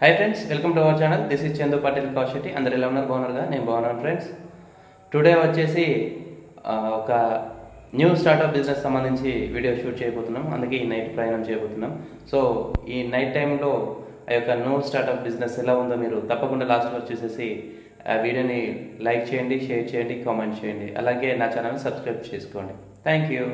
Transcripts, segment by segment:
hi friends welcome to our channel this is Chandu Patil Kaushetti అందరు ఎలా ఉన్నారు బాగున్నారుగా నేను బాగున్నాను ఫ్రెండ్స్ టుడే వచ్చేసి ఆ, ఒక న్యూ స్టార్ట్అప్ బిజినెస్ సంబంధించి వీడియో షూట్ చేయబోతున్నాం అందుకే ఈ నైట్ ప్రయాణం చేయబోతున్నాం సో ఈ నైట్ టైంలో ఆ యొక్క న్యూ స్టార్ట్అప్ బిజినెస్ ఎలా ఉందో మీరు తప్పకుండా లాస్ట్లో చూసేసి ఆ వీడియోని లైక్ చేయండి షేర్ చేయండి కామెంట్ చేయండి అలాగే నా ఛానల్ సబ్స్క్రైబ్ చేసుకోండి థ్యాంక్ యూ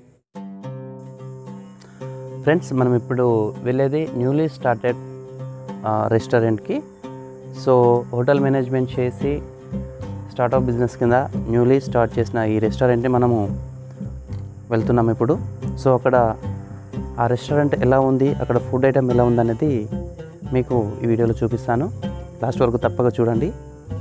ఫ్రెండ్స్ మనం ఇప్పుడు వెళ్ళేది న్యూలీ స్టార్టెడ్ రెస్టారెంట్కి సో హోటల్ మేనేజ్మెంట్ చేసి స్టార్ట్అప్ బిజినెస్ కింద న్యూలీ స్టార్ట్ చేసిన ఈ రెస్టారెంట్ని మనము వెళ్తున్నాం ఇప్పుడు సో అక్కడ ఆ రెస్టారెంట్ ఎలా ఉంది అక్కడ ఫుడ్ ఐటమ్ ఎలా ఉంది అనేది మీకు ఈ వీడియోలో చూపిస్తాను లాస్ట్ వరకు తప్పక చూడండి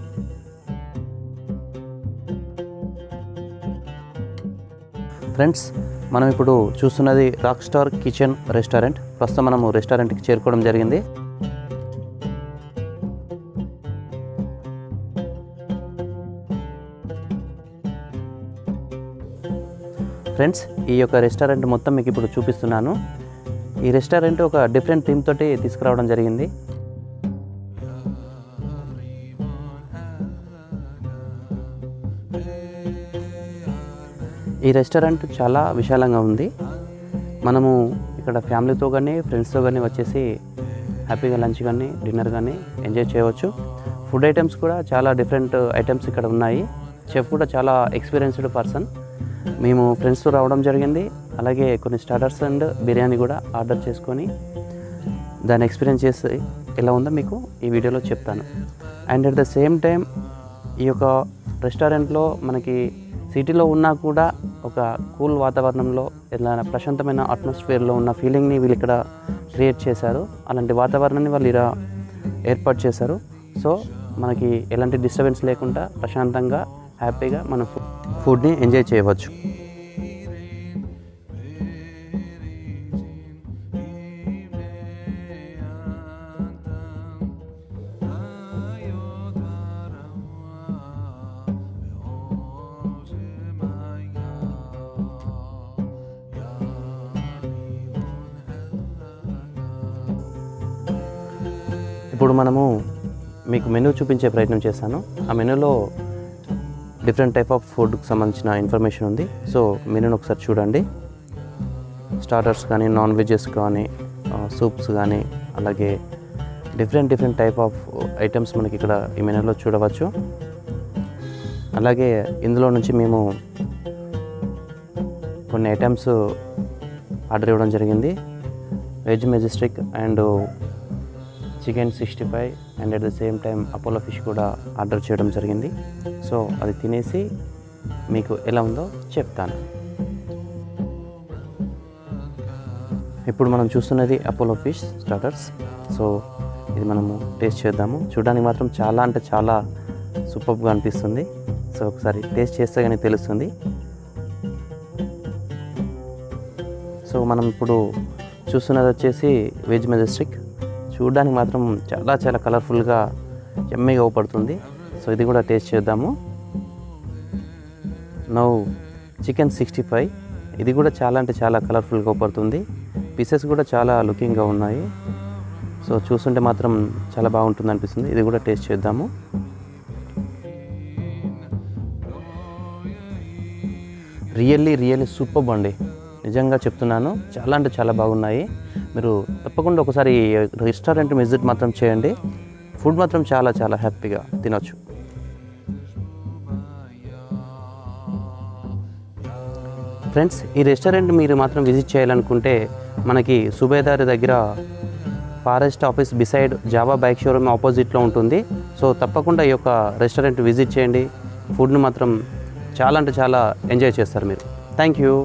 ఫ్రెండ్స్ మనం ఇప్పుడు చూస్తున్నది రాక్ స్టార్ కిచెన్ రెస్టారెంట్ ప్రస్తుతం మనము రెస్టారెంట్కి చేరుకోవడం జరిగింది ఫ్రెండ్స్ ఈ యొక్క రెస్టారెంట్ మొత్తం మీకు ఇప్పుడు చూపిస్తున్నాను ఈ రెస్టారెంట్ ఒక డిఫరెంట్ థీమ్ తోటి తీసుకురావడం జరిగింది ఈ రెస్టారెంట్ చాలా విశాలంగా ఉంది మనము ఇక్కడ ఫ్యామిలీతో కానీ ఫ్రెండ్స్తో కానీ వచ్చేసి హ్యాపీగా లంచ్ కానీ డిన్నర్ కానీ ఎంజాయ్ చేయవచ్చు ఫుడ్ ఐటమ్స్ కూడా చాలా డిఫరెంట్ ఐటమ్స్ ఇక్కడ ఉన్నాయి చెఫ్ కూడా చాలా ఎక్స్పీరియన్స్డ్ పర్సన్ మేము ఫ్రెండ్స్తో రావడం జరిగింది అలాగే కొన్ని స్టార్టర్స్ అండ్ బిర్యానీ కూడా ఆర్డర్ చేసుకొని దాన్ని ఎక్స్పీరియన్స్ చేసి ఎలా ఉందో మీకు ఈ వీడియోలో చెప్తాను and at the same time ఈ యొక్క రెస్టారెంట్లో మనకి సిటీలో ఉన్నా కూడా ఒక కూల్ వాతావరణంలో ఇలా ప్రశాంతమైన అట్మాస్ఫియర్లో ఉన్న ఫీలింగ్ని వీళ్ళు ఇక్కడ క్రియేట్ చేశారు అలాంటి వాతావరణాన్ని వాళ్ళు ఇలా ఏర్పాటు చేశారు సో మనకి ఎలాంటి డిస్టర్బెన్స్ లేకుండా ప్రశాంతంగా హ్యాపీగా మన ఫుడ్ని ఎంజాయ్ చేయవచ్చు ఇప్పుడు మనము మీకు మెనూ చూపించే ప్రయత్నం చేస్తాను ఆ మెనూలో డిఫరెంట్ టైప్ ఆఫ్ ఫుడ్కి సంబంధించిన ఇన్ఫర్మేషన్ ఉంది సో మెనూని ఒకసారి చూడండి స్టార్టర్స్ కానీ నాన్ వెజెస్ కానీ సూప్స్ కానీ అలాగే different different type of items మనకి ఇక్కడ ఈ మెనూలో చూడవచ్చు అలాగే ఇందులో నుంచి మేము కొన్ని ఐటమ్స్ ఆర్డర్ ఇవ్వడం జరిగింది veg majestic and chicken sixty five and at the same time Apollo fish కూడా ఆర్డర్ చేయడం జరిగింది సో అది తినేసి మీకు ఎలా ఉందో చెప్తాను ఇప్పుడు మనం చూస్తున్నది అపోలో ఫిష్ స్టార్టర్స్ సో ఇది మనము టేస్ట్ చేద్దాము చూడడానికి మాత్రం చాలా అంటే చాలా సూపర్గా అనిపిస్తుంది సో ఒకసారి టేస్ట్ చేస్తే కానీ తెలుస్తుంది సో మనం ఇప్పుడు చూస్తున్నది వచ్చేసి వెజ్ మెజెస్టిక్ చూడడానికి మాత్రం చాలా చాలా కలర్ఫుల్గా ఎమ్మెగా అవుపడుతుంది సో ఇది కూడా టేస్ట్ చేద్దాము నౌ చికెన్ సిక్స్టీ ఫైవ్ ఇది కూడా చాలా అంటే చాలా కలర్ఫుల్గా అవుపడుతుంది పీసెస్ కూడా చాలా లుకింగ్గా ఉన్నాయి సో చూస్తుంటే మాత్రం చాలా బాగుంటుంది అనిపిస్తుంది ఇది కూడా టేస్ట్ చేద్దాము రియల్లీ రియల్లీ సూపర్ అండి నిజంగా చెప్తున్నాను చాలా అంటే చాలా బాగున్నాయి మీరు తప్పకుండా ఒకసారి రెస్టారెంట్ విజిట్ మాత్రం చేయండి ఫుడ్ మాత్రం చాలా చాలా హ్యాపీగా తినొచ్చు ఫ్రెండ్స్ ఈ రెస్టారెంట్ మీరు మాత్రం విజిట్ చేయాలనుకుంటే మనకి సుబేదారి దగ్గర forest office beside Jawa bike showroom ఆపోజిట్లో ఉంటుంది సో తప్పకుండా ఈ యొక్క రెస్టారెంట్ విజిట్ చేయండి ఫుడ్ని మాత్రం చాలా అంటే చాలా ఎంజాయ్ చేస్తారు మీరు థ్యాంక్ యూ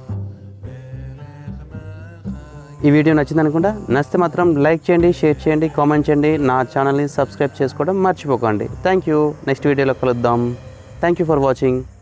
ఈ వీడియో నచ్చింది అనుకుంటా నచ్చితే మాత్రం లైక్ చేయండి షేర్ చేయండి కామెంట్ చేయండి నా ఛానల్ని సబ్స్క్రైబ్ చేసుకోవడం మర్చిపోకండి థ్యాంక్ యూ నెక్స్ట్ వీడియోలో కలుద్దాం థ్యాంక్ యూ ఫర్ వాచింగ్